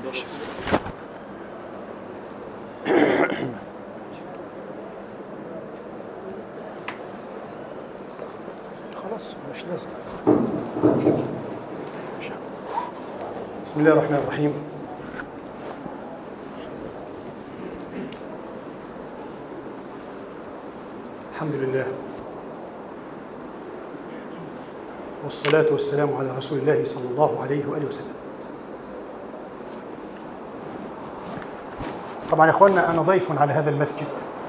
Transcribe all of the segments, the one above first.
خلاص مش لازم بسم الله الرحمن الرحيم الحمد لله والصلاة والسلام على رسول الله صلى الله عليه وآله وسلم طبعا يا اخوانا انا ضيف على هذا المسجد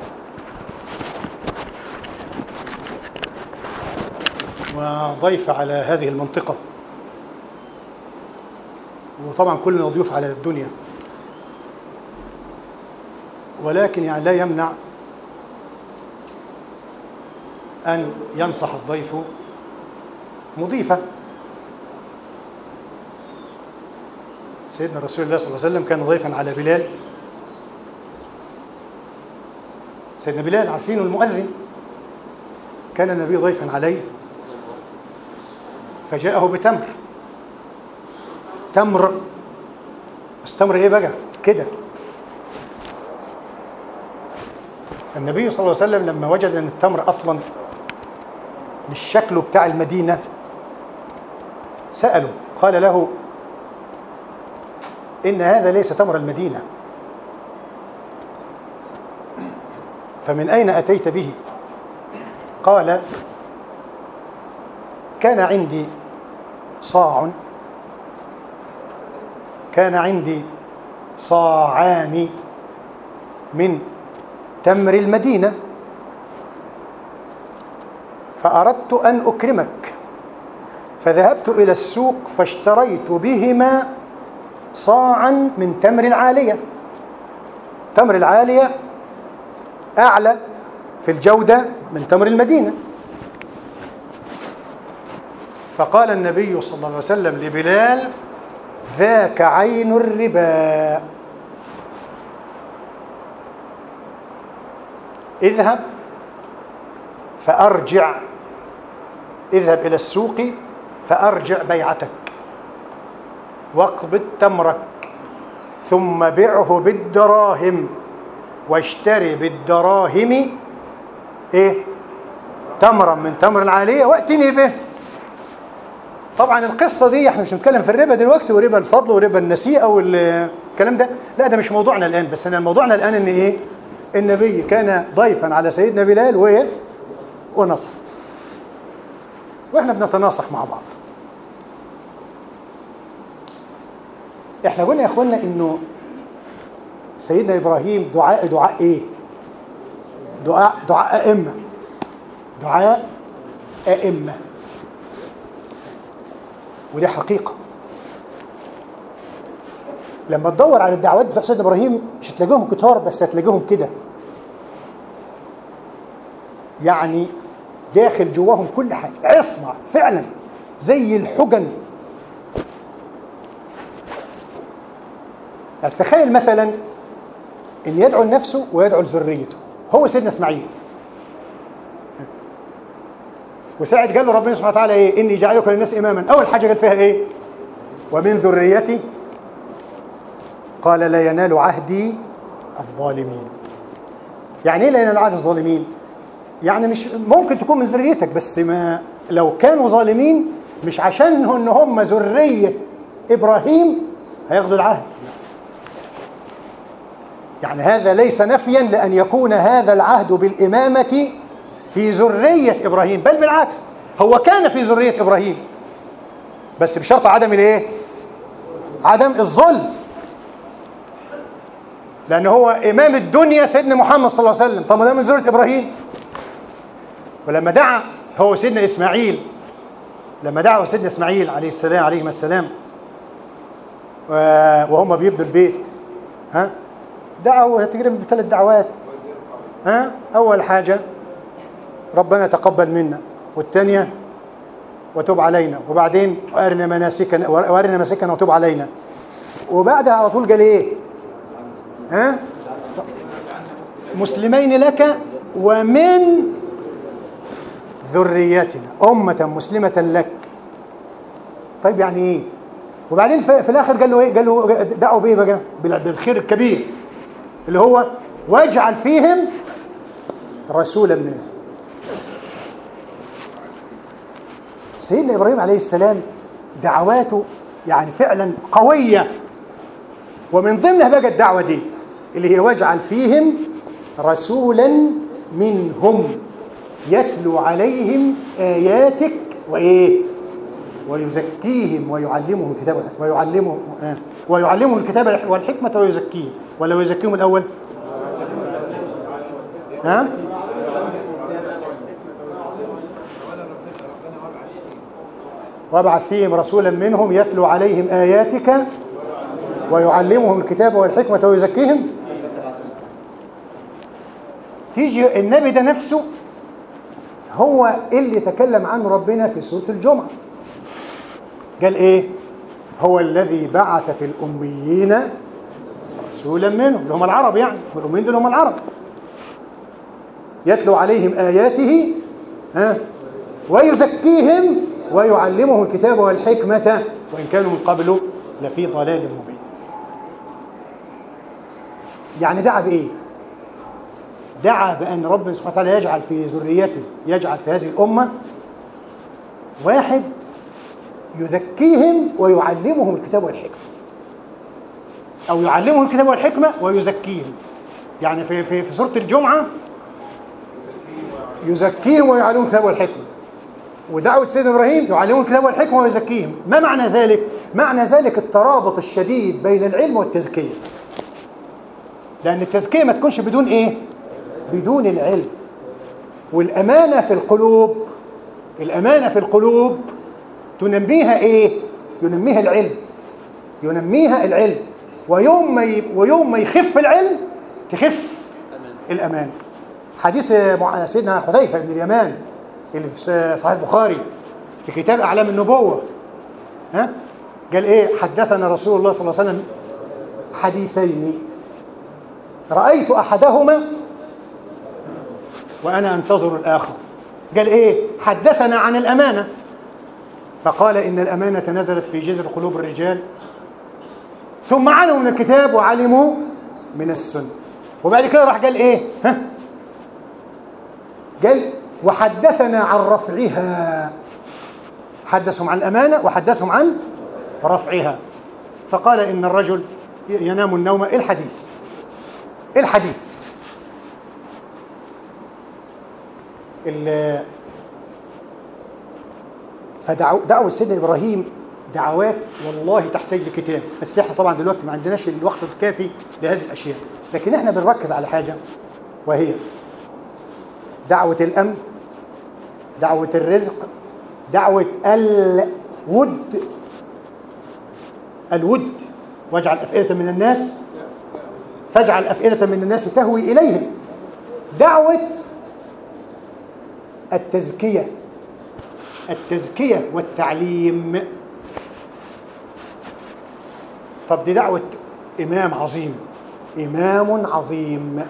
وضيف على هذه المنطقة وطبعا كلنا ضيوف على الدنيا ولكن يعني لا يمنع أن ينصح الضيف مضيفة سيدنا رسول الله صلى الله عليه وسلم كان ضيفا على بلال سيدنا بلال عارفينه المؤذن كان النبي ضيفا عليه فجاءه بتمر تمر بس تمر ايه بقى كده النبي صلى الله عليه وسلم لما وجد ان التمر اصلا مش شكله بتاع المدينه ساله قال له ان هذا ليس تمر المدينه فمن اين اتيت به قال كان عندي صاع كان عندي صاعان من تمر المدينة فأردت أن أكرمك فذهبت إلى السوق فاشتريت بهما صاعا من تمر العالية تمر العالية أعلى في الجودة من تمر المدينة فقال النبي صلى الله عليه وسلم لبلال ذاك عين الربا اذهب فأرجع اذهب إلى السوق فأرجع بيعتك واقبض تمرك ثم بعه بالدراهم واشتري بالدراهم ايه تمرا من تمر العالية واتني به طبعا القصه دي احنا مش بنتكلم في الربا دلوقتي وربا الفضل وربا النسيئه والكلام ده لا ده مش موضوعنا الان بس انا موضوعنا الان ان ايه النبي كان ضيفا على سيدنا بلال وايه ونصح واحنا بنتناصح مع بعض احنا قلنا يا اخوانا انه سيدنا ابراهيم دعاء دعاء ايه دعاء دعاء ائمه دعاء ائمه ودي حقيقة لما تدور على الدعوات بتاع سيدنا ابراهيم مش هتلاقيهم كتار بس هتلاقيهم كده يعني داخل جواهم كل حاجة عصمة فعلا زي الحجن يعني تخيل مثلا ان يدعو لنفسه ويدعو لذريته هو سيدنا اسماعيل وساعد قال له ربنا سبحانه وتعالى ايه اني جعلك للناس اماما اول حاجه قال فيها ايه ومن ذريتي قال لا ينال عهدي الظالمين يعني ايه لا ينال عهد الظالمين يعني مش ممكن تكون من ذريتك بس ما لو كانوا ظالمين مش عشان ان هم ذريه ابراهيم هياخدوا العهد يعني هذا ليس نفيا لان يكون هذا العهد بالامامه في ذرية إبراهيم بل بالعكس هو كان في ذرية إبراهيم بس بشرط عدم الايه عدم الظلم لأن هو إمام الدنيا سيدنا محمد صلى الله عليه وسلم طب ده من ذرية إبراهيم ولما دعا هو سيدنا إسماعيل لما دعا سيدنا إسماعيل عليه السلام عليهم السلام وهم بيبنوا البيت ها دعوا تقريبا بثلاث دعوات ها أول حاجة ربنا تقبل منا والثانية وتوب علينا وبعدين وارنا مناسكنا وارنا مناسكنا وتوب علينا وبعدها على طول قال ايه؟ ها؟ مسلمين لك ومن ذريتنا أمة مسلمة لك طيب يعني ايه؟ وبعدين في, في الاخر قال له ايه قال له دعوا بايه بقى بال- بالخير الكبير اللي هو واجعل فيهم رسولا منهم سيدنا ابراهيم عليه السلام دعواته يعني فعلا قويه ومن ضمنها بقى الدعوه دي اللي هي واجعل فيهم رسولا منهم يتلو عليهم اياتك وايه ويزكيهم ويعلمهم الكتاب والحكمة ويعلمهم آه ويعلمهم الكتاب والحكمة ويزكيهم ولا يزكيهم الأول ها وابعث فيهم رسولا منهم يتلو عليهم آياتك ويعلمهم الكتاب والحكمة ويزكيهم تيجي النبي ده نفسه هو اللي تكلم عنه ربنا في سورة الجمعة قال ايه هو الذي بعث في الأميين رسولا منهم اللي هم العرب يعني والأميين دول هم العرب يتلو عليهم آياته ها ويزكيهم ويعلمهم الكتاب والحكمة وإن كانوا من قبل لفي ضلال مبين يعني دعا بإيه دعا بأن ربنا سبحانه وتعالى يجعل في ذريته يجعل في هذه الأمة واحد يزكيهم ويعلمهم الكتاب والحكمة أو يعلمهم الكتاب والحكمة ويزكيهم يعني في في في سورة الجمعة يزكيهم ويعلمهم الكتاب والحكمة ودعوة سيدنا إبراهيم يعلمهم الكتاب والحكمة ويزكيهم ما معنى ذلك؟ معنى ذلك الترابط الشديد بين العلم والتزكية لأن التزكية ما تكونش بدون إيه؟ بدون العلم والأمانة في القلوب الأمانة في القلوب تنميها إيه؟ ينميها العلم ينميها العلم ويوم ما ي... ويوم ما يخف العلم تخف الأمان حديث مع- سيدنا حذيفة بن اليمان اللي في صحيح البخاري في كتاب أعلام النبوة ها؟ قال إيه حدثنا رسول الله صلى الله عليه وسلم حديثين رأيت أحدهما وأنا أنتظر الآخر قال إيه حدثنا عن الأمانة فقال إن الأمانة نزلت في جذر قلوب الرجال ثم علموا من الكتاب وعلموا من السنة وبعد كده راح قال إيه ها قال وحدثنا عن رفعها حدثهم عن الأمانة وحدثهم عن رفعها فقال إن الرجل ينام النوم الحديث الحديث ال- فدعوة دعوة سيدنا إبراهيم دعوات والله تحتاج لكتاب بس احنا طبعا دلوقتي ما عندناش الوقت الكافي لهذه الأشياء لكن احنا بنركز على حاجة وهي دعوة الأمن دعوة الرزق دعوة الود الود واجعل أفئدة من الناس فاجعل أفئدة من الناس تهوي إليهم دعوة التزكية التزكية والتعليم طب دي دعوة إمام عظيم إمام عظيم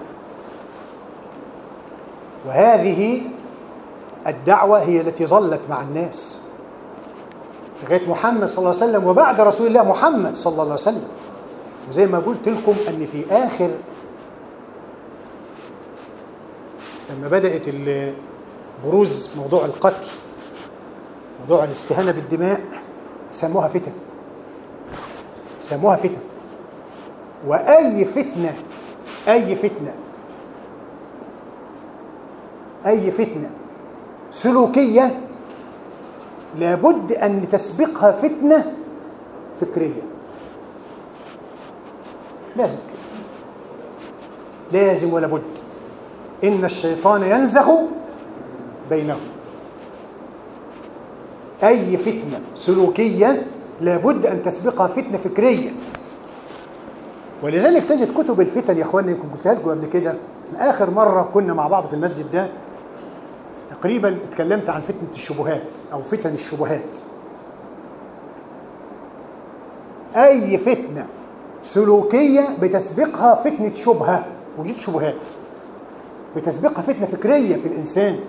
وهذه الدعوة هي التي ظلت مع الناس لغاية محمد صلى الله عليه وسلم وبعد رسول الله محمد صلى الله عليه وسلم وزي ما قلت لكم أن في آخر لما بدأت ال- بروز موضوع القتل موضوع الاستهانة بالدماء سموها فتن سموها فتن وأي فتنة أي فتنة أي فتنة سلوكية لابد أن تسبقها فتنة فكرية لازم كده. لازم ولا بد إن الشيطان ينزغ بينهم أي فتنة سلوكية لابد أن تسبقها فتنة فكرية ولذلك تجد كتب الفتن يا اخواني يمكن قلتها لكم قبل كده اخر مره كنا مع بعض في المسجد ده تقريبا اتكلمت عن فتنه الشبهات او فتن الشبهات اي فتنه سلوكيه بتسبقها فتنه شبهه وجود شبهات بتسبقها فتنه فكريه في الانسان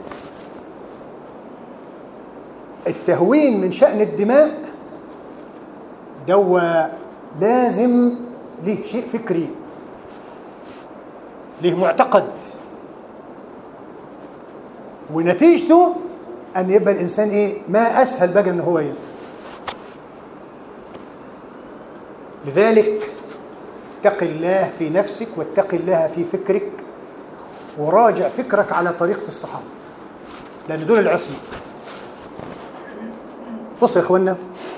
التهوين من شان الدماء دوا لازم ليه شيء فكري ليه معتقد ونتيجته ان يبقى الانسان ايه ما اسهل بقى ان هو ايه لذلك اتق الله في نفسك واتق الله في فكرك وراجع فكرك على طريقه الصحابه لان دول العصمه بصوا يا اخوانا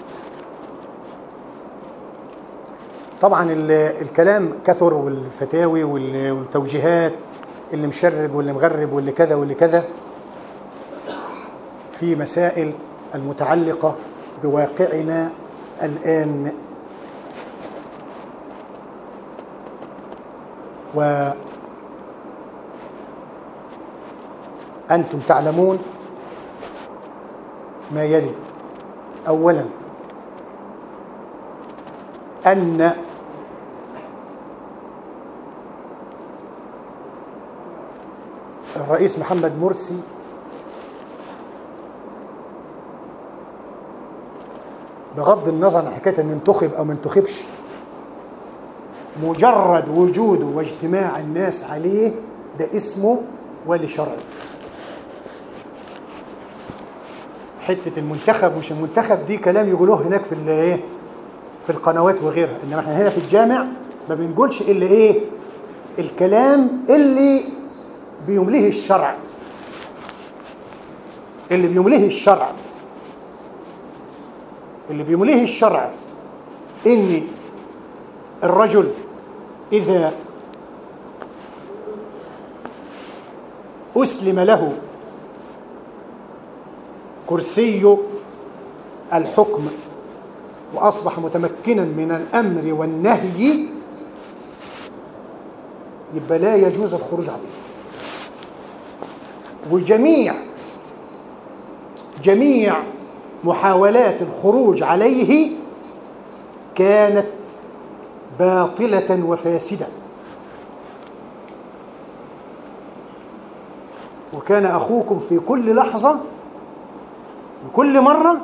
طبعا الكلام كثر والفتاوي والتوجيهات اللي مشرب واللي مغرب واللي كذا واللي كذا في مسائل المتعلقة بواقعنا الآن وأنتم تعلمون ما يلي أولا أن الرئيس محمد مرسي بغض النظر عن حكايه انه ينتخب او ما ينتخبش مجرد وجوده واجتماع الناس عليه ده اسمه ولي شرعي حته المنتخب مش المنتخب دي كلام يقولوه هناك في الايه في القنوات وغيرها انما احنا هنا في الجامع ما بنقولش الا ايه الكلام اللي بيمليه الشرع اللي بيمليه الشرع اللي بيمليه الشرع ان الرجل اذا اسلم له كرسي الحكم واصبح متمكنا من الامر والنهي يبقى لا يجوز الخروج عليه وجميع جميع محاولات الخروج عليه كانت باطلة وفاسدة وكان أخوكم في كل لحظة وكل مرة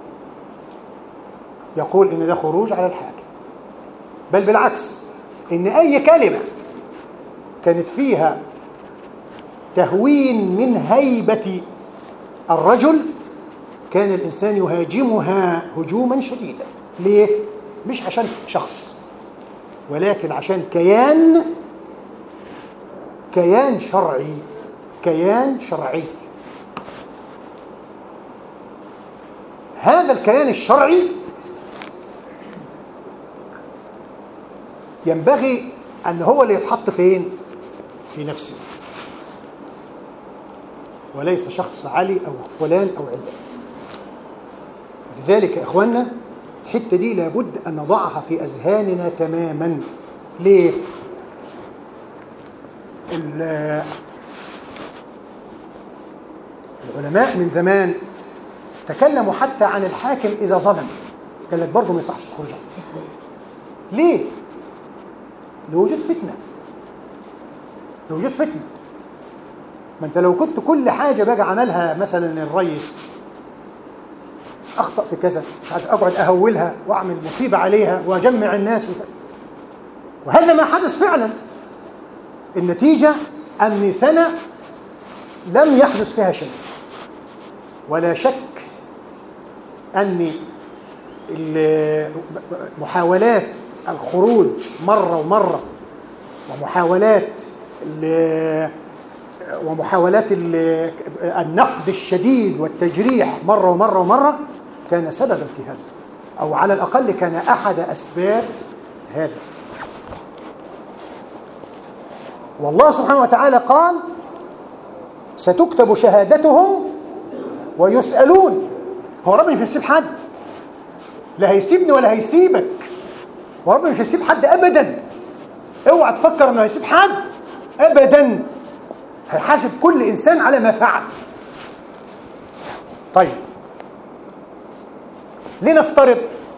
يقول إن ده خروج على الحاكم بل بالعكس إن أي كلمة كانت فيها تهوين من هيبة الرجل كان الإنسان يهاجمها هجوما شديدا ليه؟ مش عشان شخص ولكن عشان كيان كيان شرعي كيان شرعي هذا الكيان الشرعي ينبغي أن هو اللي يتحط فين؟ في نفسه وليس شخص علي أو فلان أو علان لذلك يا إخواننا الحتة دي لابد أن نضعها في أذهاننا تماما ليه؟ العلماء من زمان تكلموا حتى عن الحاكم إذا ظلم قال لك برضه ما يصحش الخروج ليه؟ لوجود فتنة لوجود فتنة ما انت لو كنت كل حاجة بقى عملها مثلا الرئيس اخطا في كذا مش عارف اقعد اهولها واعمل مصيبه عليها واجمع الناس وكذا. وهذا ما حدث فعلا النتيجه ان سنه لم يحدث فيها شيء ولا شك ان محاولات الخروج مره ومره ومحاولات ومحاولات النقد الشديد والتجريح مره ومره ومره كان سببا في هذا او على الاقل كان احد اسباب هذا والله سبحانه وتعالى قال ستكتب شهادتهم ويسالون هو ربنا مش هيسيب حد لا هيسيبني ولا هيسيبك هو ربنا مش هيسيب حد ابدا اوعى تفكر انه هيسيب حد ابدا هيحاسب كل انسان على ما فعل طيب لنفترض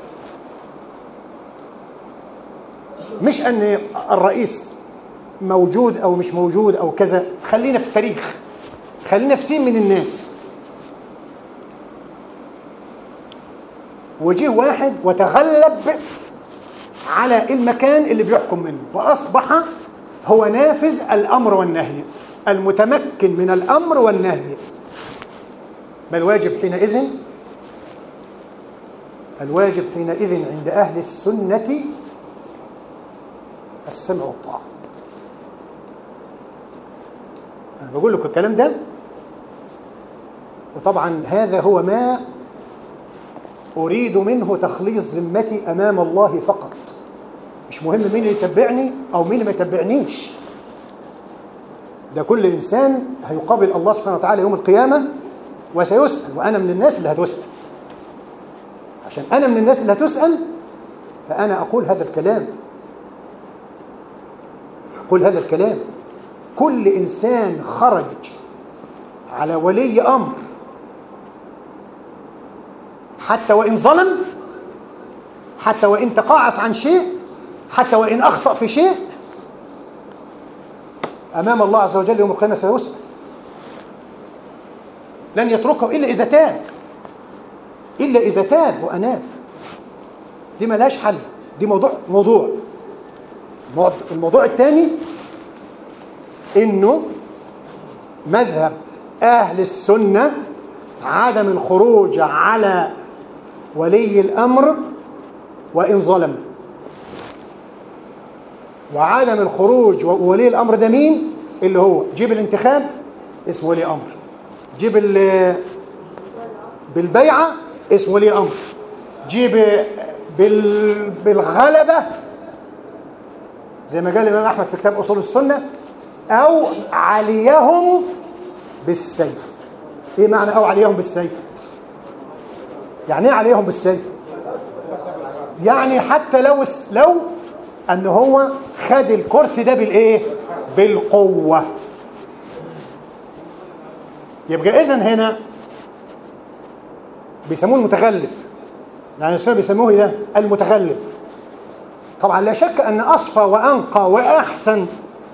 مش ان الرئيس موجود او مش موجود او كذا خلينا في التاريخ خلينا في سين من الناس وجه واحد وتغلب على المكان اللي بيحكم منه وأصبح هو نافذ الأمر والنهي المتمكن من الأمر والنهي ما الواجب حينئذ الواجب حينئذ عند أهل السنة السمع والطاعة أنا بقول لكم الكلام ده وطبعا هذا هو ما أريد منه تخليص ذمتي أمام الله فقط مش مهم مين اللي يتبعني أو مين اللي ما يتبعنيش ده كل إنسان هيقابل الله سبحانه وتعالى يوم القيامة وسيسأل وأنا من الناس اللي هتسأل عشان أنا من الناس اللي هتسأل فأنا أقول هذا الكلام أقول هذا الكلام كل إنسان خرج على ولي أمر حتى وإن ظلم حتى وإن تقاعس عن شيء حتى وإن أخطأ في شيء أمام الله عز وجل يوم القيامة سيسأل لن يتركه إلا إذا تاب إلا إذا تاب وأناب دي ملهاش حل دي موضوع موضوع الموضوع الثاني إنه مذهب أهل السنة عدم الخروج على ولي الأمر وإن ظلم وعدم الخروج وولي الأمر ده مين اللي هو جيب الانتخاب اسمه ولي أمر جيب بالبيعة اسمه ولي أمر جيب بال... بالغلبة زي ما قال الإمام أحمد في كتاب أصول السنة أو عليهم بالسيف إيه معنى أو عليهم بالسيف يعني إيه عليهم بالسيف يعني حتى لو لو أن هو خد الكرسي ده بالإيه بالقوة يبقى إذن هنا بيسموه المتغلب يعني السنة بيسموه ده المتغلب طبعا لا شك أن أصفى وأنقى وأحسن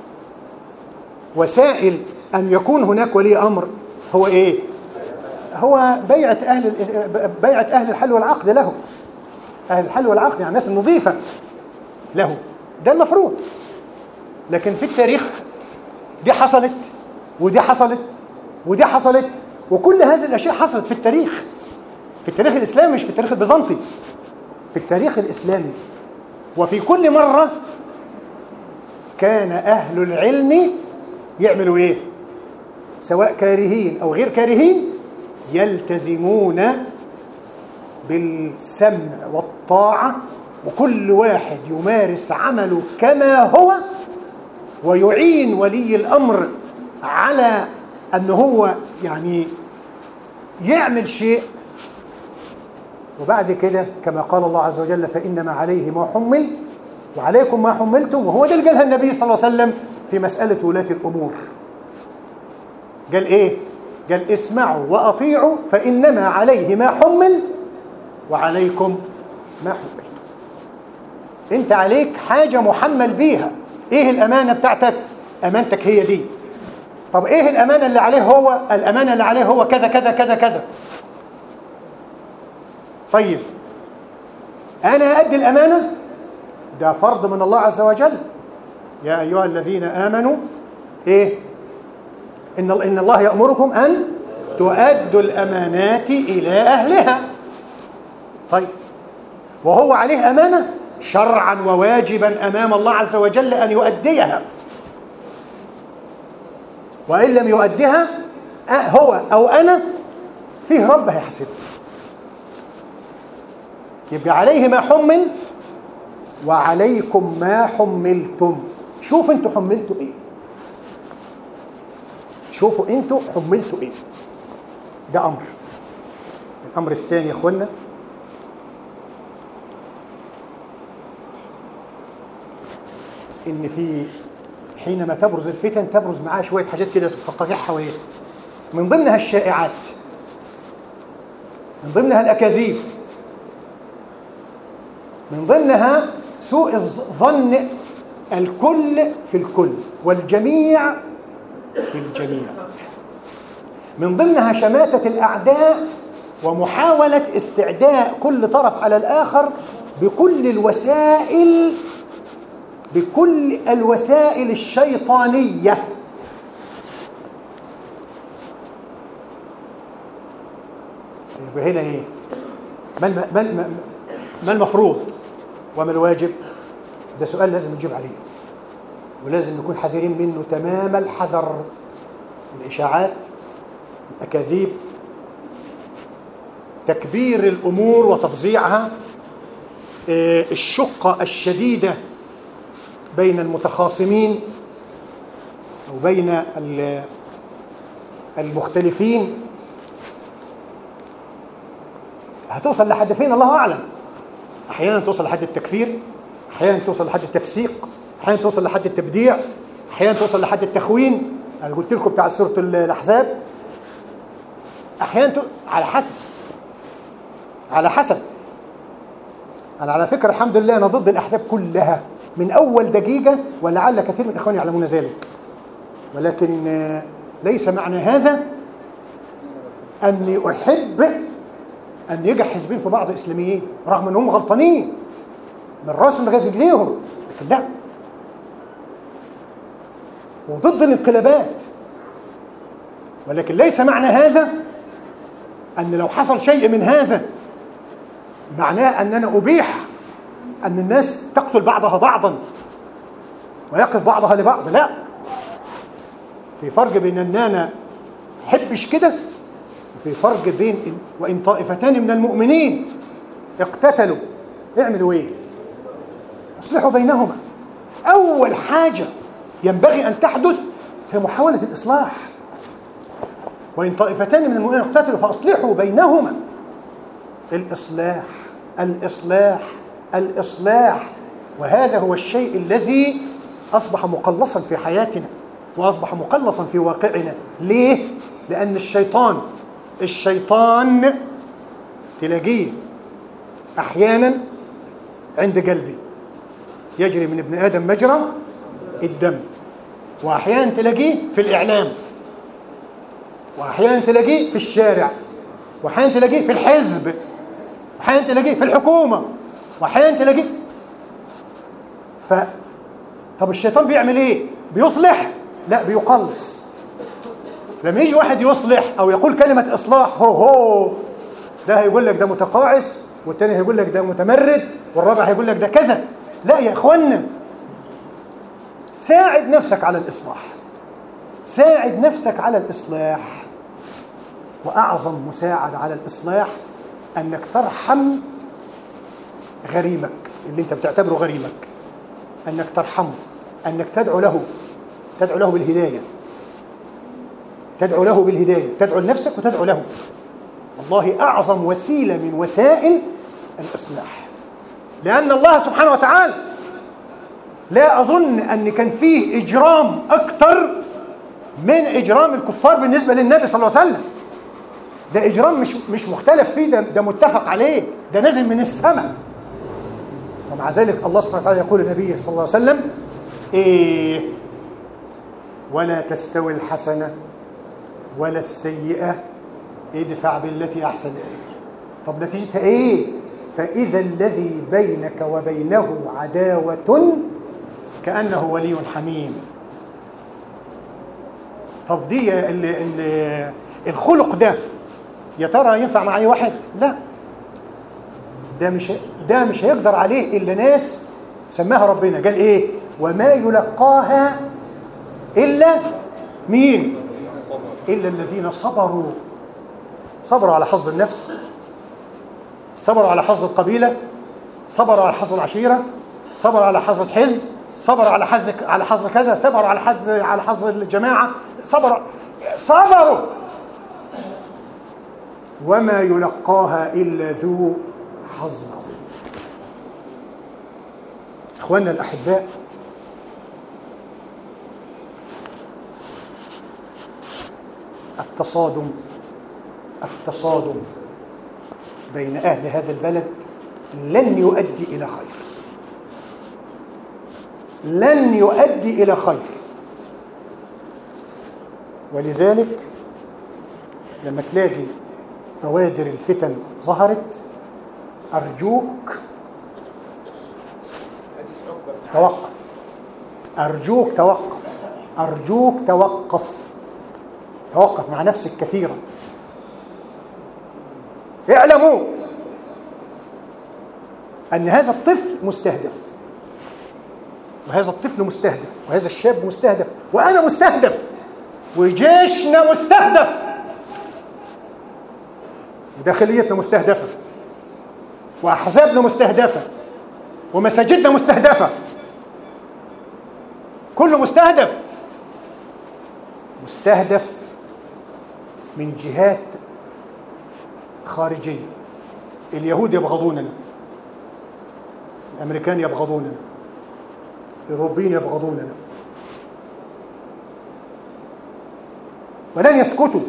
وسائل أن يكون هناك ولي أمر هو إيه؟ هو بيعة أهل بيعة أهل الحل والعقد له أهل الحل والعقد يعني الناس النظيفة له ده المفروض لكن في التاريخ دي حصلت ودي حصلت ودي حصلت وكل هذه الأشياء حصلت في التاريخ في التاريخ الإسلامي مش في التاريخ البيزنطي في التاريخ الإسلامي وفي كل مرة كان أهل العلم يعملوا إيه سواء كارهين أو غير كارهين يلتزمون بالسمع والطاعة وكل واحد يمارس عمله كما هو ويعين ولي الأمر على أن هو يعني يعمل شيء وبعد كده كما قال الله عز وجل فإنما عليه ما حمل وعليكم ما حملتم وهو ده اللي قالها النبي صلى الله عليه وسلم في مسألة ولاة الأمور قال إيه؟ قال اسمعوا وأطيعوا فإنما عليه ما حمل وعليكم ما حملتم انت عليك حاجة محمل بيها ايه الأمانة بتاعتك أمانتك هي دي طب ايه الأمانة اللي عليه هو الأمانة اللي عليه هو كذا كذا كذا كذا طيب أنا أدي الأمانة ده فرض من الله عز وجل يا أيها الذين آمنوا إيه إن, إن الله يأمركم أن تؤدوا الأمانات إلى أهلها طيب وهو عليه أمانة شرعا وواجبا أمام الله عز وجل أن يؤديها وإن لم يؤديها هو أو أنا فيه رب هيحاسبه يبقى عليه ما حمل وعليكم ما حملتم شوفوا انتوا حملتوا ايه شوفوا انتوا حملتوا ايه ده امر الامر الثاني يا اخوانا ان في حينما تبرز الفتن تبرز معاها شويه حاجات كده فقاقيع حواليها من ضمنها الشائعات من ضمنها الاكاذيب من ضمنها سوء الظن الكل في الكل والجميع في الجميع من ضمنها شماتة الأعداء ومحاولة استعداء كل طرف على الآخر بكل الوسائل بكل الوسائل الشيطانية يبقى هنا ايه ما الم... ما الم... ما المفروض وما الواجب ده سؤال لازم نجيب عليه ولازم نكون حذرين منه تمام الحذر الإشاعات الأكاذيب تكبير الأمور وتفظيعها الشقة الشديدة بين المتخاصمين أو بين المختلفين هتوصل لحد فين الله أعلم أحيانا توصل لحد التكفير أحيانا توصل لحد التفسيق أحيانا توصل لحد التبديع أحيانا توصل لحد التخوين أنا قلت لكم بتاع سورة الأحزاب أحيانا تو... على حسب على حسب أنا على فكرة الحمد لله أنا ضد الأحزاب كلها من أول دقيقة ولعل كثير من إخواني يعلمون ذلك ولكن ليس معنى هذا أني أحب أن يجح حزبين في بعض إسلاميين رغم أنهم غلطانين من راسهم لغاية رجليهم لكن لا وضد الانقلابات ولكن ليس معنى هذا أن لو حصل شيء من هذا معناه أننا أبيح أن الناس تقتل بعضها بعضا ويقف بعضها لبعض لا في فرق بين أن أنا حبش كده وفي فرق بين إن وإن طائفتان من المؤمنين اقتتلوا اعملوا ايه اصلحوا بينهما أول حاجة ينبغي أن تحدث هي محاولة الإصلاح وإن طائفتان من المؤمنين اقتتلوا فأصلحوا بينهما الإصلاح الإصلاح الإصلاح وهذا هو الشيء الذي أصبح مقلصا في حياتنا وأصبح مقلصا في واقعنا ليه؟ لأن الشيطان الشيطان تلاقيه أحيانا عند قلبي يجري من ابن آدم مجرى الدم وأحيانا تلاقيه في الإعلام وأحيانا تلاقيه في الشارع وأحيانا تلاقيه في الحزب وأحيانا تلاقيه في الحكومة وأحيانا تلاقيه ف طب الشيطان بيعمل إيه؟ بيصلح؟ لا بيقلص لما يجي واحد يصلح أو يقول كلمة إصلاح هو هو ده هيقول لك ده متقاعس والتاني هيقول لك ده متمرد والرابع هيقول لك ده كذا لا يا إخوانا ساعد نفسك على الإصلاح ساعد نفسك على الإصلاح وأعظم مساعدة على الإصلاح أنك ترحم غريمك اللي أنت بتعتبره غريمك أنك ترحمه أنك تدعو له تدعو له بالهداية تدعو له بالهداية تدعو لنفسك وتدعو له والله أعظم وسيلة من وسائل الإصلاح لأن الله سبحانه وتعالى لا أظن أن كان فيه إجرام أكثر من إجرام الكفار بالنسبة للنبي صلى الله عليه وسلم ده إجرام مش مش مختلف فيه ده, ده متفق عليه ده نازل من السماء ومع ذلك الله سبحانه وتعالى يقول لنبيه صلى الله عليه وسلم إيه ولا تستوي الحسنة ولا السيئة ادفع بالتي أحسن طب نتيجتها إيه فإذا الذي بينك وبينه عداوة كأنه ولي حميم طب دي ال ال الخلق ده يا ترى ينفع مع أي واحد؟ لا ده مش ده مش هيقدر عليه إلا ناس سماها ربنا قال إيه؟ وما يلقاها إلا مين؟ إلا الذين صبروا صبروا على حظ النفس صبروا على حظ القبيلة صبروا على حظ العشيرة صبروا على حظ الحزب صبروا على حظ على حظ كذا صبروا على حظ على حظ الجماعة صبروا صبروا وما يلقاها إلا ذو حظ عظيم إخواننا الأحباء التصادم التصادم بين أهل هذا البلد لن يؤدي إلى خير لن يؤدي إلى خير ولذلك لما تلاقي بوادر الفتن ظهرت أرجوك توقف أرجوك توقف أرجوك توقف توقف مع نفسك كثيرا اعلموا أن هذا الطفل مستهدف وهذا الطفل مستهدف وهذا الشاب مستهدف وأنا مستهدف وجيشنا مستهدف وداخليتنا مستهدفة وأحزابنا مستهدفة ومساجدنا مستهدفة كله مستهدف مستهدف من جهات خارجية اليهود يبغضوننا الأمريكان يبغضوننا الأوروبيين يبغضوننا ولن يسكتوا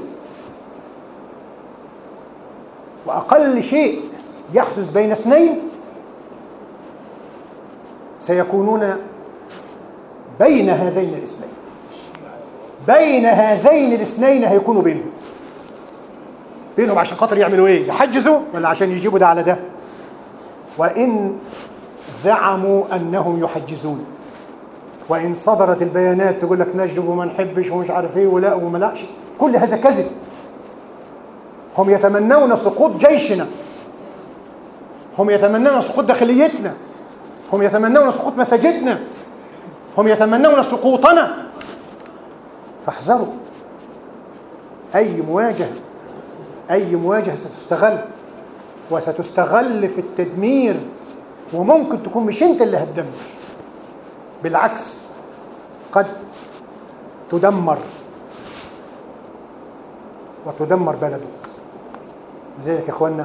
وأقل شيء يحدث بين اثنين سيكونون بين هذين الاثنين بين هذين الاثنين هيكونوا بينهم بينهم عشان خاطر يعملوا ايه يحجزوا ولا عشان يجيبوا ده على ده وان زعموا انهم يحجزون وان صدرت البيانات تقول لك نجد وما نحبش ومش عارف ايه ولا وما لأش كل هذا كذب هم يتمنون سقوط جيشنا هم يتمنون سقوط داخليتنا هم يتمنون سقوط مساجدنا هم يتمنون سقوطنا فاحذروا أي مواجهة أي مواجهة ستستغل وستستغل في التدمير وممكن تكون مش أنت اللي هتدمر بالعكس قد تدمر وتدمر بلدك زيك يا اخوانا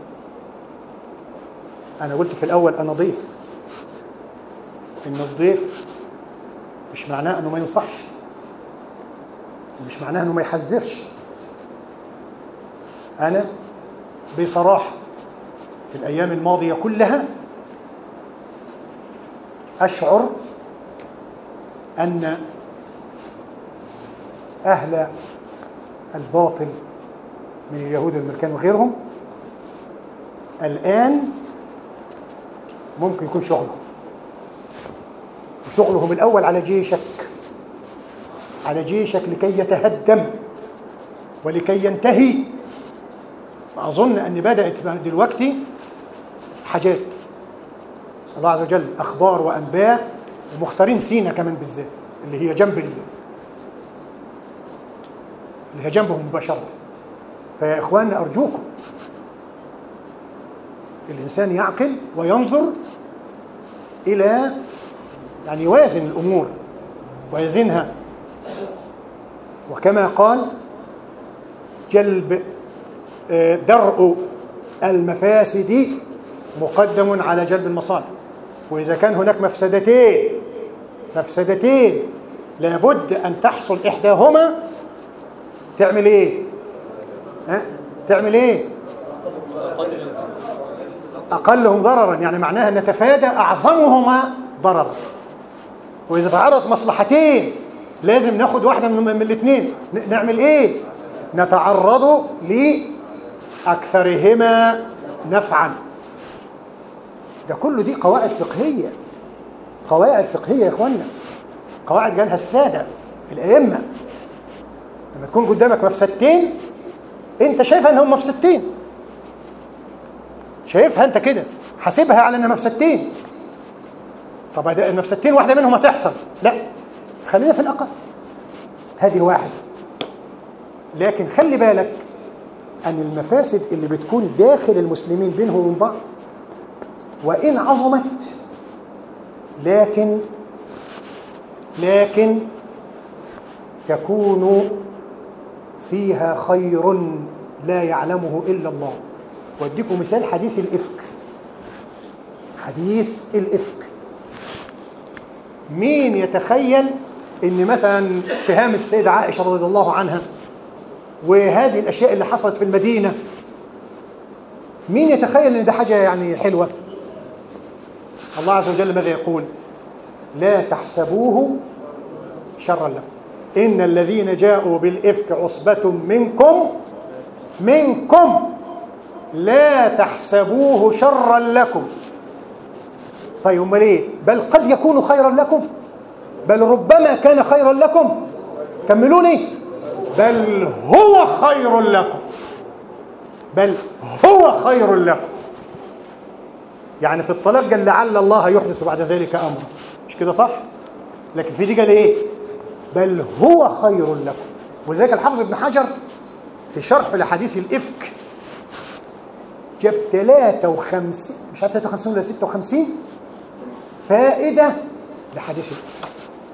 انا قلت في الاول انا ضيف ان الضيف مش معناه انه ما ينصحش مش معناه انه ما يحذرش انا بصراحه في الايام الماضيه كلها اشعر ان اهل الباطل من اليهود والامريكان وغيرهم الان ممكن يكون شغلهم وشغلهم الاول على جيشك على جيشك لكي يتهدم ولكي ينتهي وأظن أن بدأت دلوقتي حاجات صلى الله عز وجل أخبار وأنباء ومختارين سينا كمان بالذات اللي هي جنب اللي هي جنبهم مباشرة فيا إخواننا أرجوكم الإنسان يعقل وينظر إلى يعني يوازن الأمور ويزنها وكما قال جلب درء المفاسد مقدم على جلب المصالح وإذا كان هناك مفسدتين مفسدتين لابد أن تحصل إحداهما تعمل إيه؟ ها؟ تعمل إيه؟ أقلهم ضررا يعني معناها أن نتفادى أعظمهما ضررا وإذا تعرضت مصلحتين لازم ناخد واحدة من, من الاثنين نعمل إيه؟ نتعرض لأكثرهما نفعا ده كله دي قواعد فقهية قواعد فقهية يا إخوانا قواعد قالها السادة الأئمة لما تكون قدامك مفسدتين أنت شايفها أنهم مفسدتين شايفها أنت كده حاسبها على أنها مفسدتين طب المفسدتين واحدة منهم هتحصل لا خلينا في الأقل هذه واحدة لكن خلي بالك أن المفاسد اللي بتكون داخل المسلمين بينهم وبين بعض وإن عظمت لكن لكن تكون فيها خير لا يعلمه إلا الله واديكم مثال حديث الإفك حديث الإفك مين يتخيل ان مثلا اتهام السيدة عائشة رضي الله عنها وهذه الاشياء اللي حصلت في المدينة مين يتخيل ان ده حاجة يعني حلوة الله عز وجل ماذا يقول لا تحسبوه شرا لكم إن الذين جاءوا بالإفك عصبة منكم منكم لا تحسبوه شرا لكم طيب امال ايه بل قد يكون خيرا لكم بل ربما كان خيرا لكم كملوني بل هو خير لكم بل هو خير لكم يعني في الطلاق قال لعل الله يحدث بعد ذلك امرا مش كده صح لكن في دي قال ايه بل هو خير لكم وذلك الحافظ ابن حجر في شرح لحديث الافك جاب 53 مش عارف 53 ولا 56 فائده لحديث الافك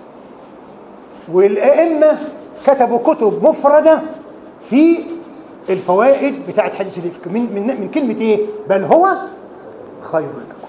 والائمه كتبوا كتب مفرده في الفوائد بتاعه حديث الافك من من من كلمه ايه بل هو خير لكم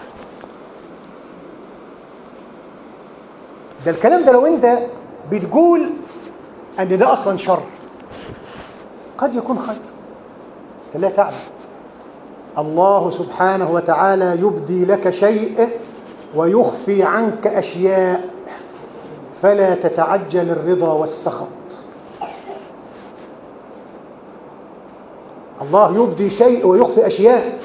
ده الكلام ده لو انت بتقول ان ده اصلا شر قد يكون خير انت لا تعلم الله سبحانه وتعالى يبدي لك شيء ويخفي عنك اشياء فلا تتعجل الرضا والسخط الله يبدي شيء ويخفي اشياء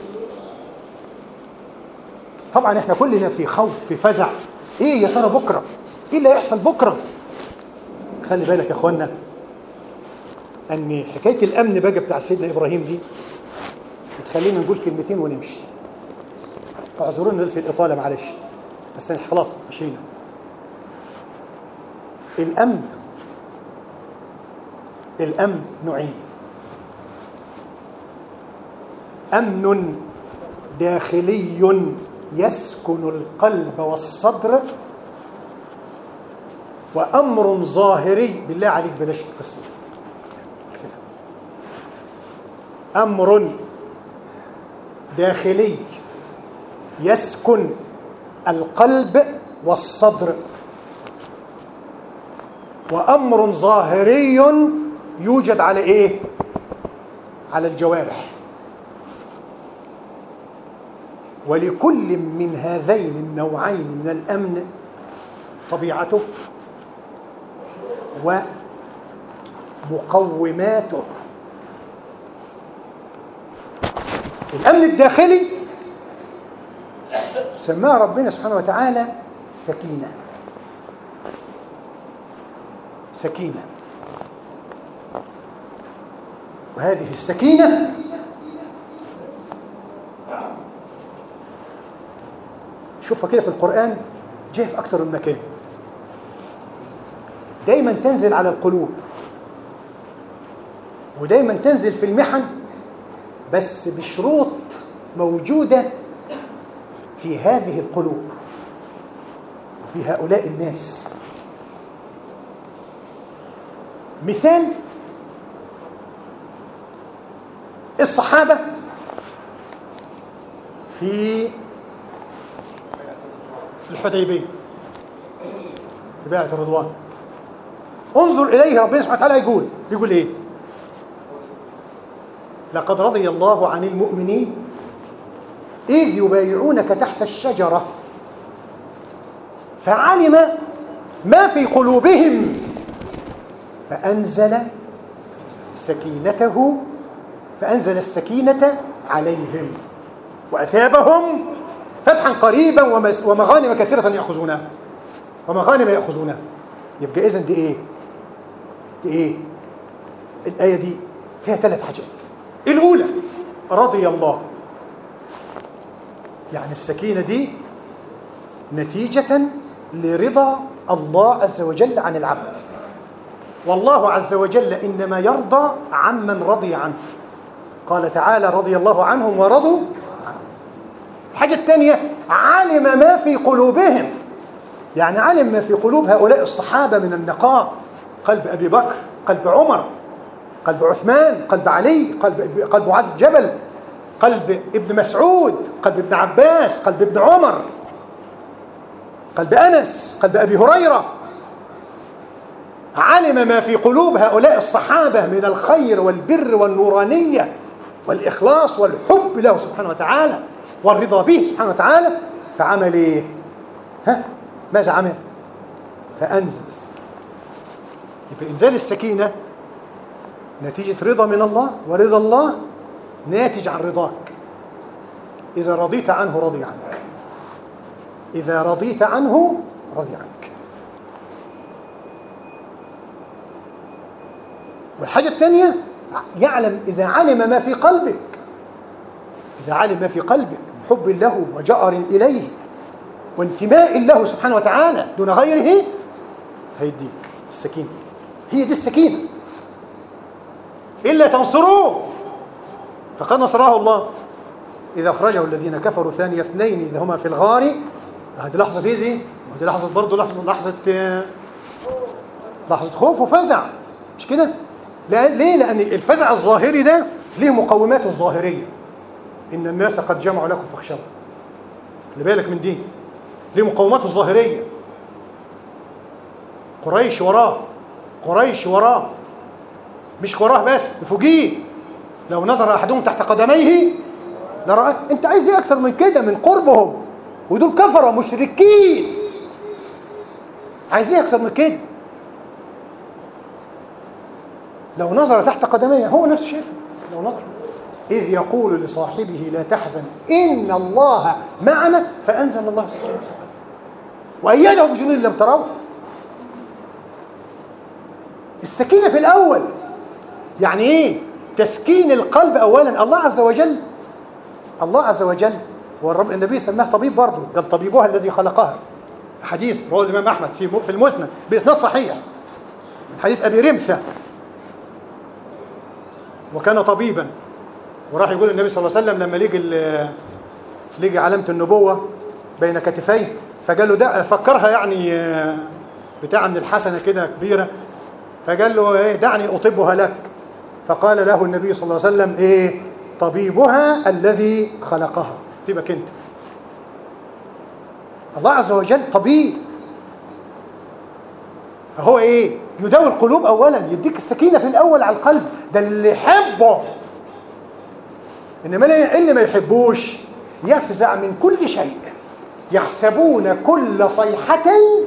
طبعا احنا كلنا في خوف في فزع ايه يا ترى بكره ايه اللي هيحصل بكره خلي بالك يا اخوانا ان حكايه الامن بقى بتاع سيدنا ابراهيم دي بتخلينا نقول كلمتين ونمشي اعذرونا في الاطاله معلش بس خلاص مشينا الامن الامن نوعين امن داخلي يسكن القلب والصدر وامر ظاهري بالله عليك بلاش القصه امر داخلي يسكن القلب والصدر وامر ظاهري يوجد على ايه على الجوارح ولكل من هذين النوعين من الامن طبيعته ومقوماته الامن الداخلي سماه ربنا سبحانه وتعالى سكينه سكينه وهذه السكينه شوفها كده في القرآن جاي في أكثر من مكان دايما تنزل على القلوب ودايما تنزل في المحن بس بشروط موجودة في هذه القلوب وفي هؤلاء الناس مثال الصحابة في الحديبية في بيعة الرضوان انظر إليه ربنا سبحانه وتعالى يقول بيقول إيه لقد رضي الله عن المؤمنين إذ يبايعونك تحت الشجرة فعلم ما في قلوبهم فأنزل سكينته فأنزل السكينة عليهم وأثابهم فتحا قريبا ومغانم كثيرة يأخذونها ومغانم يأخذونها يبقى إذن دي إيه؟ دي إيه؟ الآية دي فيها ثلاث حاجات الأولى رضي الله يعني السكينة دي نتيجة لرضا الله عز وجل عن العبد والله عز وجل إنما يرضى عمن رضي عنه قال تعالى رضي الله عنهم ورضوا الحاجة الثانية علم ما في قلوبهم يعني علم ما في قلوب هؤلاء الصحابة من النقاء قلب أبي بكر قلب عمر قلب عثمان قلب علي قلب قلب معاذ جبل قلب ابن مسعود قلب ابن عباس قلب ابن عمر قلب أنس قلب أبي هريرة علم ما في قلوب هؤلاء الصحابة من الخير والبر والنورانية والإخلاص والحب له سبحانه وتعالى والرضا به سبحانه وتعالى فعمل ايه ها ماذا عمل فانزل السكينه يبقى انزال السكينه نتيجه رضا من الله ورضا الله ناتج عن رضاك إذا رضيت عنه رضي عنك إذا رضيت عنه رضي عنك والحاجة الثانية يعلم إذا علم ما في قلبك إذا علم ما في قلبك من حب له وجأر إليه وانتماء له سبحانه وتعالى دون غيره هيديك السكينة هي دي السكينة إلا تنصروه فقد نصره الله إذا أخرجه الذين كفروا ثاني اثنين إذا هما في الغار هذه لحظة ايه دي؟ ودي لحظة برضه لحظة لحظة لحظة خوف وفزع مش كده؟ لا ليه؟ لأن الفزع الظاهري ده ليه مقوماته الظاهرية إن الناس قد جمعوا لكم فاخشوا خلي بالك من دي ليه مقوماته الظاهرية قريش وراه قريش وراه مش وراه بس فوقيه لو نظر أحدهم تحت قدميه لرأى أنت عايز إيه أكتر من كده من قربهم ودول كفرة مشركين عايز إيه أكتر من كده لو نظر تحت قدميه هو نفسه شايف لو نظر إذ يقول لصاحبه لا تحزن إن الله معنا فأنزل الله سبحانه وأيده بجنود لم تروه السكينة في الأول يعني إيه تسكين القلب أولا الله عز وجل الله عز وجل والرب النبي سماه طبيب برضه قال طبيبها الذي خلقها حديث رواه الإمام أحمد في في المسند بإسناد صحيح حديث أبي رمثة وكان طبيبا وراح يقول النبي صلى الله عليه وسلم لما لقي لقي علامة النبوة بين كتفيه فقال له ده فكرها يعني بتاع من الحسنة كده كبيرة فقال له ايه دعني أطبها لك فقال له النبي صلى الله عليه وسلم ايه طبيبها الذي خلقها سيبك انت الله عز وجل طبيب فهو ايه يداوي القلوب اولا يديك السكينه في الاول على القلب ده اللي يحبه انما اللي ما يحبوش يفزع من كل شيء يحسبون كل صيحه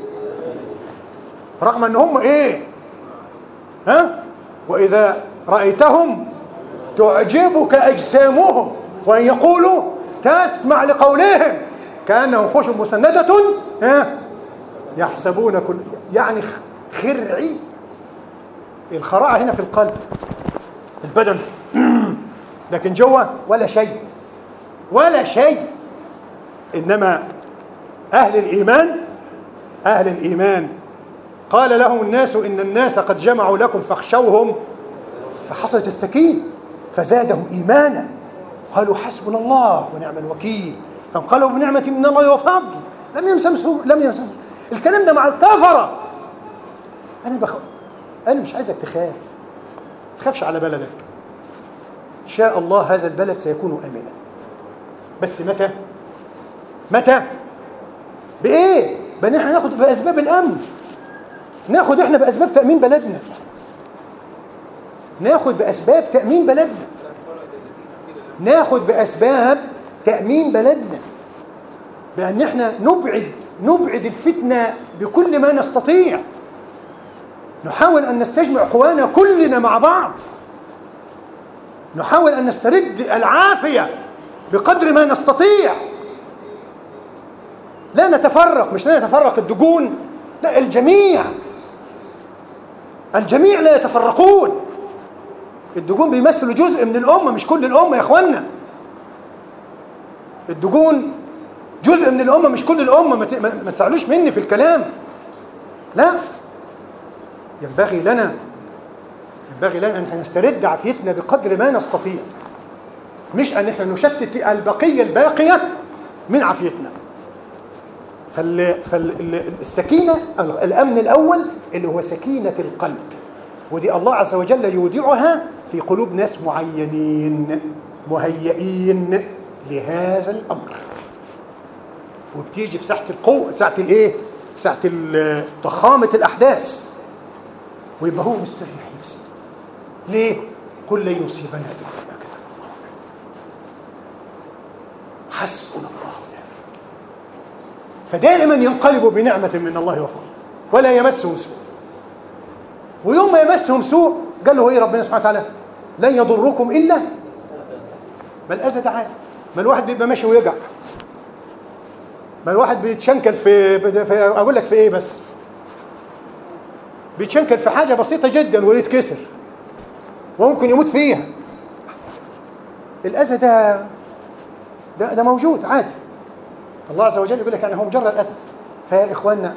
رغم ان هم ايه ها واذا رايتهم تعجبك اجسامهم وان يقولوا تسمع لقولهم كانهم خشب مسنده ها يحسبون كل يعني خرعي الخراعه هنا في القلب البدن لكن جوه ولا شيء ولا شيء انما اهل الايمان اهل الايمان قال لهم الناس ان الناس قد جمعوا لكم فاخشوهم فحصلت السكين فزادهم ايمانا قالوا حسبنا الله ونعم الوكيل فانقلبوا بنعمه من الله وفضل لم يمسسهم لم يمسسهم الكلام ده مع الكفره انا بخ... انا مش عايزك تخاف تخافش على بلدك إن شاء الله هذا البلد سيكون آمنا بس متى؟ متى؟ بإيه؟ بأن احنا ناخد بأسباب الأمن ناخد احنا بأسباب تأمين بلدنا ناخد بأسباب تأمين بلدنا ناخد بأسباب تأمين بلدنا بأن احنا نبعد نبعد الفتنة بكل ما نستطيع نحاول أن نستجمع قوانا كلنا مع بعض نحاول أن نسترد العافية بقدر ما نستطيع لا نتفرق مش لا نتفرق الدجون لا الجميع الجميع لا يتفرقون الدجون بيمثلوا جزء من الأمة مش كل الأمة يا أخوانا الدجون جزء من الأمة مش كل الأمة ما تزعلوش مني في الكلام لا ينبغي لنا ينبغي لنا أن نسترد عافيتنا بقدر ما نستطيع مش أن احنا نشتت البقية الباقية من عافيتنا فال... فالسكينة الأمن الأول اللي هو سكينة القلب ودي الله عز وجل يودعها في قلوب ناس معينين مهيئين لهذا الأمر وبتيجي في ساعة القوة ساعة الإيه؟ ساعة ضخامة الأحداث ويبقى هو مستريح نفسه ليه؟ قل لن يصيبنا إلا ما كتب الله حسبنا الله ونعم فدائما ينقلبوا بنعمة من الله وفضل ولا يمسهم سوء ويوم ما يمسهم سوء قال له ايه ربنا سبحانه وتعالى لن يضركم الا ما الاذى ده عادي ما الواحد بيبقى ماشي ويقع ما الواحد بيتشنكل في, في اقول لك في ايه بس بيتشنكل في حاجه بسيطه جدا ويتكسر وممكن يموت فيها الاذى ده ده ده موجود عادي الله عز وجل يقول لك يعني هو مجرد اذى فيا اخواننا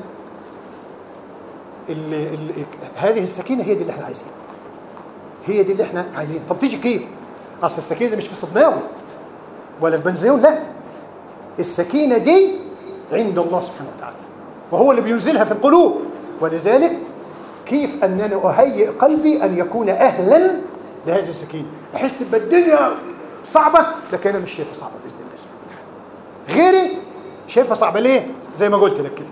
ال ال هذه السكينه هي دي اللي احنا عايزينها هي دي اللي احنا عايزينها طب تيجي كيف اصل السكينه دي مش في صدناوي ولا في بنزيون لا السكينه دي عند الله سبحانه وتعالى وهو اللي بينزلها في القلوب ولذلك كيف انني اهيئ قلبي ان يكون اهلا لهذه السكينه احس تبقى الدنيا صعبه لكن انا مش شايفها صعبه باذن الله سبحانه وتعالى غيري شايفها صعبه ليه زي ما قلت لك كده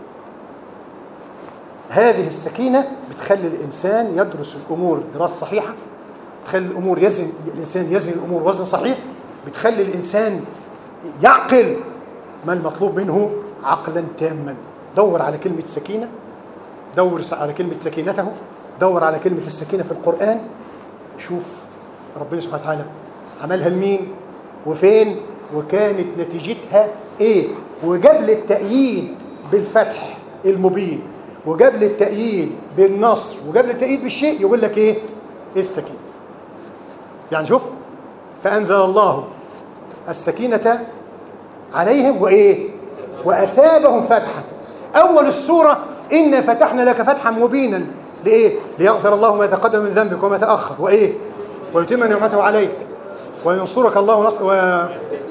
هذه السكينة بتخلي الإنسان يدرس الأمور دراسة صحيحة بتخلي الأمور يزن الإنسان يزن الأمور وزن صحيح بتخلي الإنسان يعقل ما المطلوب منه عقلا تاما دور على كلمة سكينة دور على كلمة سكينته دور على كلمة السكينة في القرآن شوف ربنا سبحانه وتعالى عملها لمين وفين وكانت نتيجتها ايه وقبل التأييد بالفتح المبين وقبل التأييد بالنصر وقبل التأييد بالشيء يقول لك ايه السكينة يعني شوف فأنزل الله السكينة عليهم وإيه وأثابهم فتحا أول السورة إنا فتحنا لك فتحا مبينا لإيه ليغفر الله ما تقدم من ذنبك وما تأخر وإيه ويتم نعمته عليك وينصرك الله نصر و...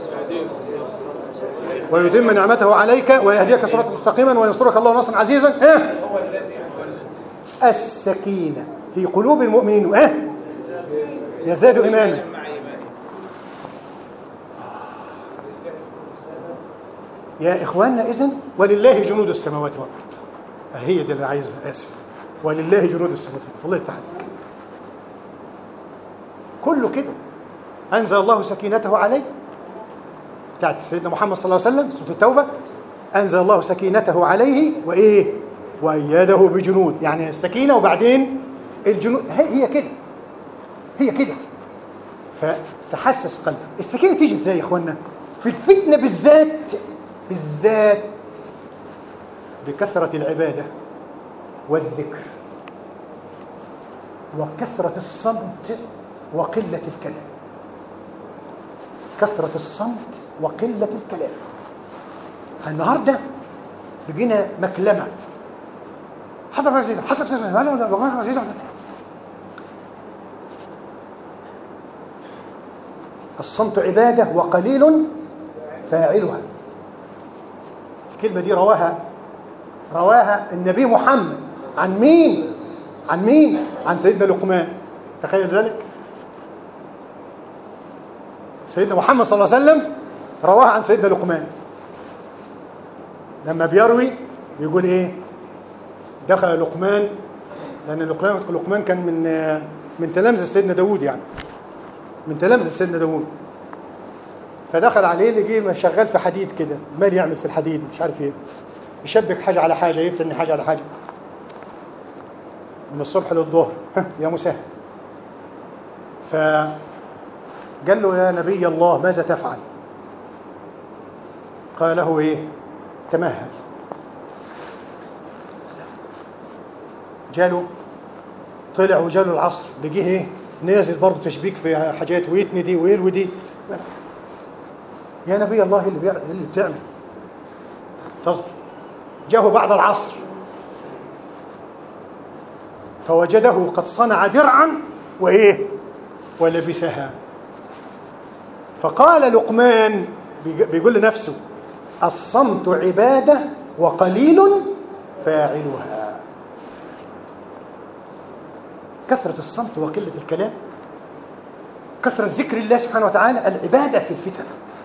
ويتم نعمته عليك ويهديك صراطا مستقيما وينصرك الله نصرا عزيزا اه السكينة في قلوب المؤمنين اه يزداد إيمانا يا إخواننا إذن ولله جنود السماوات والأرض هي دي اللي عايزها آسف ولله جنود السماوات والأرض الله يفتح عليك كله كده أنزل الله سكينته عليه بتاعت سيدنا محمد صلى الله عليه وسلم سورة التوبة أنزل الله سكينته عليه وإيه وأيده بجنود يعني السكينة وبعدين الجنود هي كده هي كده فتحسس قلبك السكينة تيجي ازاي يا اخوانا في الفتنة بالذات بالذات بكثرة العبادة والذكر وكثرة الصمت وقلة الكلام كثرة الصمت وقلة الكلام النهارده لقينا مكلمة حضر حصل لا لا لا الصمت عبادة وقليل فاعلها الكلمة دي رواها رواها النبي محمد عن مين؟ عن مين؟ عن سيدنا لقمان تخيل ذلك؟ سيدنا محمد صلى الله عليه وسلم رواها عن سيدنا لقمان لما بيروي بيقول ايه دخل لقمان لان لقمان لقمان كان من من تلامذة سيدنا داوود يعني من تلامذة سيدنا داوود فدخل عليه لقيه شغال في حديد كده مال يعمل في الحديد مش عارف ايه يشبك حاجه على حاجه يبتني حاجه على حاجه من الصبح للظهر يا مسهل فقال له يا نبي الله ماذا تفعل قال له ايه تمهل جاله طلع وجاله العصر لقيه ايه نازل برضه تشبيك في حاجات ويتني دي ويلوي دي يا نبي الله اللي بيعمل اللي بتعمل تصبر جاءه بعد العصر فوجده قد صنع درعا وايه ولبسها فقال لقمان بيقول لنفسه الصمت عباده وقليل فاعلها كثرة الصمت وقلة الكلام كثرة ذكر الله سبحانه وتعالى العبادة في الفتن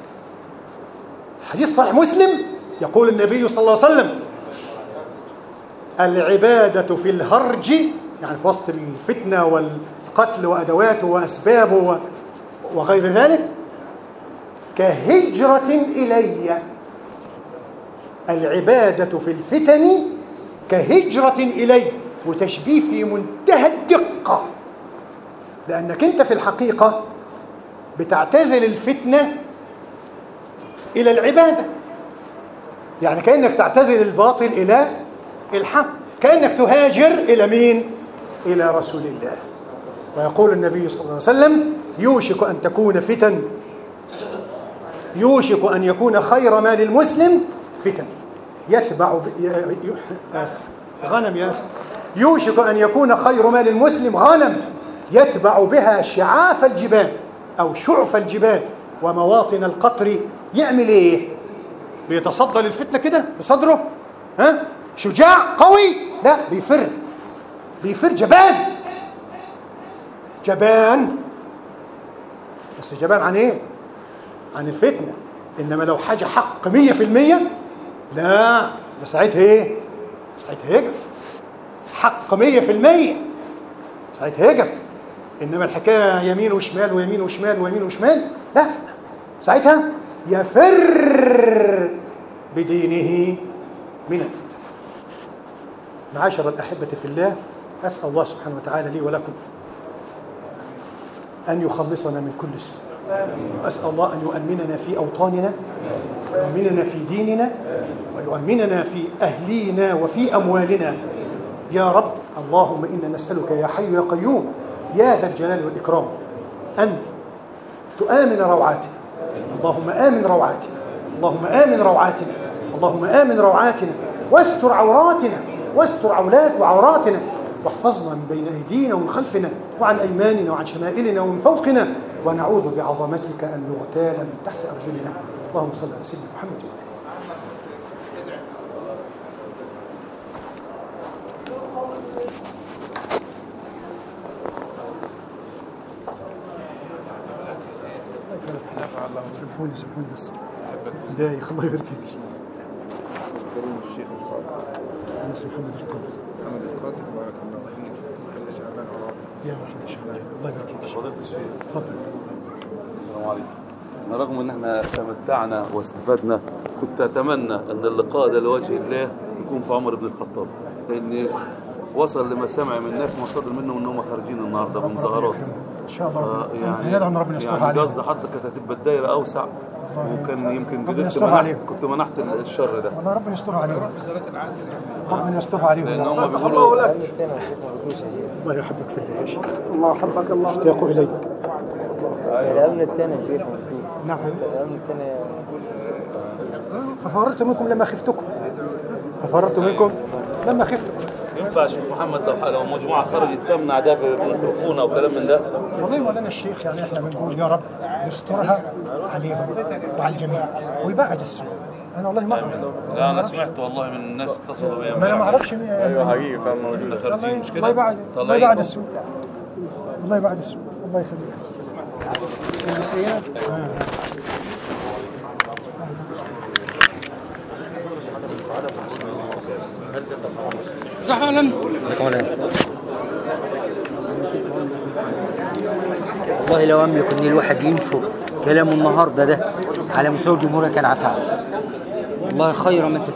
حديث صحيح مسلم يقول النبي صلى الله عليه وسلم العبادة في الهرج يعني في وسط الفتنة والقتل وأدواته وأسبابه وغير ذلك كهجرة إلي العبادة في الفتن كهجرة إلي وتشبيه في منتهى الدقة لأنك أنت في الحقيقة بتعتزل الفتنة إلى العبادة يعني كأنك تعتزل الباطل إلى الحق كأنك تهاجر إلى مين؟ إلى رسول الله ويقول النبي صلى الله عليه وسلم يوشك أن تكون فتن يوشك أن يكون خير ما للمسلم فتن يتبع ب... ي... ي... آسف. غنم يا أخي يوشك أن يكون خير ما للمسلم غنم يتبع بها شعاف الجبال أو شعف الجبال ومواطن القطر يعمل إيه؟ بيتصدى للفتنة كده بصدره ها؟ شجاع قوي لا بيفر بيفر جبان جبان بس جبان عن ايه عن الفتنة انما لو حاجة حق مية في المية لا ده ساعتها ايه ساعتها يقف حق مية في المية ساعتها يقف انما الحكاية يمين وشمال ويمين وشمال ويمين وشمال لا ساعتها يفر بدينه من الفتن معاشر الأحبة في الله أسأل الله سبحانه وتعالى لي ولكم أن يخلصنا من كل سوء أسأل الله أن يؤمننا في أوطاننا ويؤمننا في ديننا ويؤمننا في أهلينا وفي أموالنا يا رب اللهم إنا نسألك يا حي يا قيوم يا ذا الجلال والإكرام أن تؤمن روعاتنا اللهم آمن روعاتنا اللهم آمن روعاتنا اللهم آمن روعاتنا واستر عوراتنا واستر عولات وعوراتنا واحفظنا من بين أيدينا ومن خلفنا وعن أيماننا وعن شمائلنا ومن فوقنا ونعوذ بعظمتك أن نغتال من تحت أرجلنا اللهم صل على سيدنا محمد سامحوني سامحوني بس دايخ الله يبارك فيك الشيخ القاضي انا اسمي محمد القادر محمد القاضي بارك الله فيك في محل شعبان عرابي يا مرحبا شيخ الله يبارك فيك فضيلة الشيخ تفضل السلام عليكم رغم ان احنا تمتعنا واستفدنا كنت اتمنى ان اللقاء ده لوجه الله يكون في عمر بن الخطاب لان وصل لمسامع من الناس مصادر منهم ان هم خارجين النهارده بمظاهرات ان شاء الله آه، ربنا يعني ندعو ان ربنا يسترها يعني علينا قصدي حتى كانت هتبقى الدايره اوسع وكان يمكن ربنا قدرت يسترها منحت عليهم. كنت منحت الشر ده والله ربنا يسترها عليهم ربنا يسترها عليهم لان يا رب. هم بيقولوا الله يحبك في الله يا شيخ الله حبك الله اشتاق اليك الامن الثاني يا شيخ مكتوب نعم الامن الثاني ففررت منكم لما خفتكم ففررت منكم لما خفتكم ينفع يا شيخ محمد لو لو مجموعه خرجت تمنع ده بالميكروفون او كلام من ده والله مولانا الشيخ يعني احنا بنقول يا رب يسترها عليهم وعلى الجميع ويبعد السوء انا والله ما اعرف لا انا سمعت والله من الناس اتصلوا بيا ما انا ما اعرفش مين ايوه حقيقي فعلا موجود خارجين مش الله كده يبعد الله طالعين. يبعد السوء الله يبعد السوء الله يخليك الجنسية؟ آه. والله لو املك ان الواحد ينشر كلامه النهارده ده على مستوى الجمهوريه كان عفا والله خير من